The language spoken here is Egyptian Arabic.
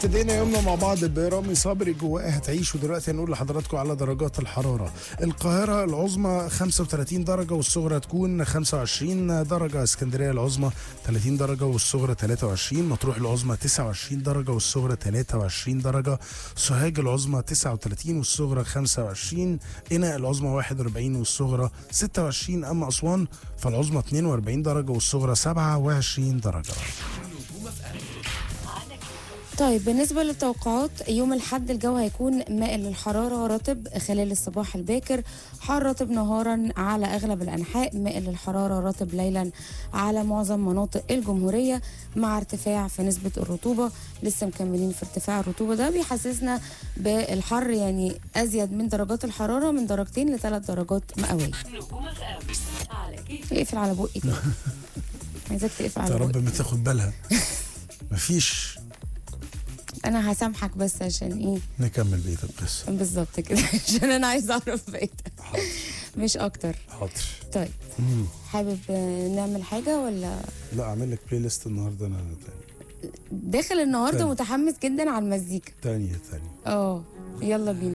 ابتدينا يومنا مع بعض برامي صبري جواها هتعيش ودلوقتي هنقول لحضراتكم على درجات الحراره القاهره العظمى 35 درجه والصغرى تكون 25 درجه اسكندريه العظمى 30 درجه والصغرى 23 مطروح العظمى 29 درجه والصغرى 23 درجه سوهاج العظمى 39 والصغرى 25 قنا العظمى 41 والصغرى 26 اما اسوان فالعظمى 42 درجه والصغرى 27 درجه طيب بالنسبة للتوقعات يوم الحد الجو هيكون مائل للحرارة رطب خلال الصباح الباكر حار رطب نهارا على أغلب الأنحاء مائل للحرارة رطب ليلا على معظم مناطق الجمهورية مع ارتفاع في نسبة الرطوبة لسه مكملين في ارتفاع الرطوبة ده بيحسسنا بالحر يعني أزيد من درجات الحرارة من درجتين لثلاث درجات مئوية اقفل على بقي كده عايزاك تقفل يا على رب بقي ما تاخد بالها مفيش انا هسامحك بس عشان ايه نكمل بقيه القصه بالظبط كده عشان انا عايزه اعرف بقيتها حاضر مش اكتر حاضر طيب مم. حابب آه، نعمل حاجه ولا لا اعمل لك بلاي ليست النهارده انا تاني داخل النهارده طيب. متحمس جدا على المزيكا تانية تانية اه يلا بينا